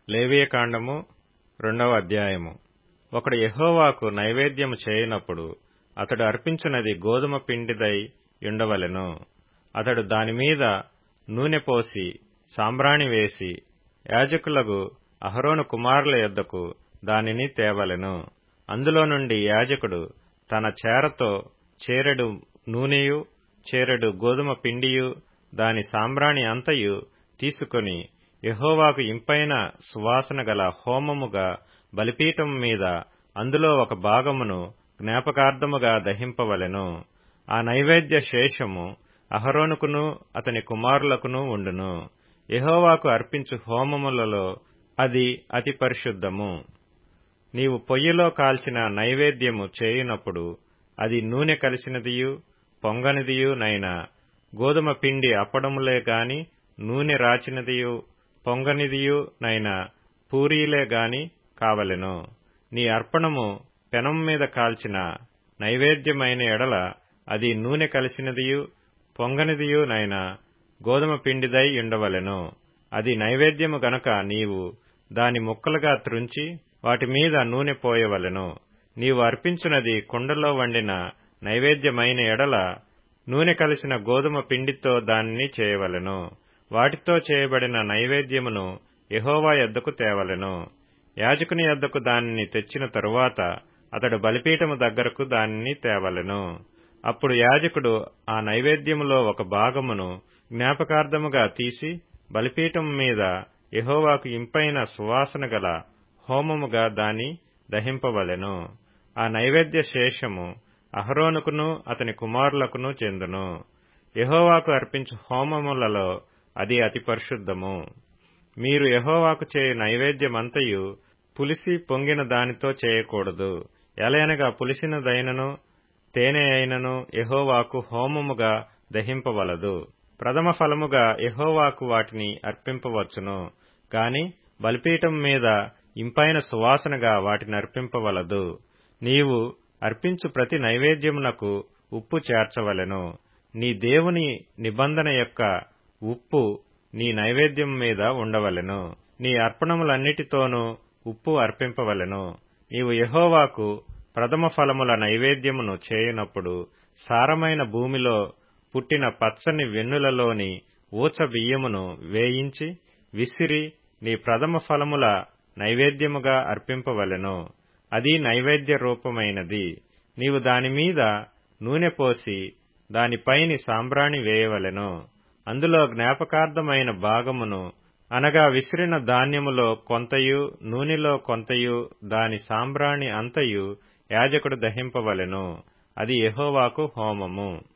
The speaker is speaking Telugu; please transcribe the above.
లేవియకాండము రెండవ అధ్యాయము ఒకడు యెహోవాకు నైవేద్యము చేయనప్పుడు అతడు అర్పించునది గోదుమ పిండిదై యుండవలెను అతడు దానిమీద నూనె పోసి సాంబ్రాణి వేసి యాజకులగు అహరోను కుమారుల యొద్దకు దానిని తేవలెను అందులో నుండి యాజకుడు తన చేరతో చేరెడు నూనెయు చేరెడు గోదుమ పిండియు దాని సాంబ్రాణి అంతయు తీసుకొని యెహోవాకు ఇంపైన సువాసన గల హోమముగా బలిపీఠము మీద అందులో ఒక భాగమును జ్ఞాపకార్థముగా దహింపవలెను ఆ నైవేద్య శేషము అహరోనుకును అతని కుమారులకును ఉండును యెహోవాకు అర్పించు హోమములలో అది అతి పరిశుద్ధము నీవు పొయ్యిలో కాల్చిన నైవేద్యము చేయునప్పుడు అది నూనె కలిసినదియు పొంగనిదియు నైనా గోదుమ పిండి అప్పడములే గాని నూనె రాచినదియు పొంగనిదియు నైనా పూరీలే గాని కావలెను నీ అర్పణము పెనం మీద కాల్చిన నైవేద్యమైన ఎడల అది నూనె కలిసినదియు పొంగనిదియు నైనా గోదుమ పిండిదై ఉండవలెను అది నైవేద్యము గనక నీవు దాని ముక్కలుగా త్రుంచి వాటి మీద నూనె పోయవలెను నీవు అర్పించునది కుండలో వండిన నైవేద్యమైన ఎడల నూనె కలిసిన గోదుమ పిండితో దానిని చేయవలెను వాటితో చేయబడిన నైవేద్యమును యహోవా యొద్దకు తేవలెను యాజకుని యొద్దకు దానిని తెచ్చిన తరువాత అతడు బలిపీఠము దగ్గరకు దానిని తేవలెను అప్పుడు యాజకుడు ఆ నైవేద్యములో ఒక భాగమును జ్ఞాపకార్థముగా తీసి బలిపీఠం మీద యహోవాకు ఇంపైన సువాసన గల హోమముగా దాని దహింపవలెను ఆ నైవేద్య శేషము అహరోనుకును అతని కుమారులకును చెందును యహోవాకు అర్పించు హోమములలో అది అతి పరిశుద్ధము మీరు యహోవాకు చేయు నైవేద్యమంతయు పులిసి పొంగిన దానితో చేయకూడదు ఎలయనగా పులిసినదైనను తేనె అయినను యహోవాకు హోమముగా దహింపవలదు ప్రథమ ఫలముగా యహోవాకు వాటిని అర్పింపవచ్చును గాని బలిపీఠం మీద ఇంపైన సువాసనగా వాటిని అర్పింపవలదు నీవు అర్పించు ప్రతి నైవేద్యమునకు ఉప్పు చేర్చవలెను నీ దేవుని నిబంధన యొక్క ఉప్పు నీ నైవేద్యం మీద ఉండవలెను నీ అర్పణములన్నిటితోనూ ఉప్పు అర్పింపవలెను నీవు యహోవాకు ప్రథమ ఫలముల నైవేద్యమును చేయునప్పుడు సారమైన భూమిలో పుట్టిన పచ్చని వెన్నులలోని ఊచ బియ్యమును వేయించి విసిరి నీ ప్రథమ ఫలముల నైవేద్యముగా అర్పింపవలెను అది నైవేద్య రూపమైనది నీవు దానిమీద నూనె పోసి దానిపైని సాంబ్రాణి వేయవలెను అందులో జ్ఞాపకార్థమైన భాగమును అనగా విసిరిన ధాన్యములో కొంతయు నూనెలో కొంతయు దాని సాంబ్రాణి అంతయు యాజకుడు దహింపవలెను అది యెహోవాకు హోమము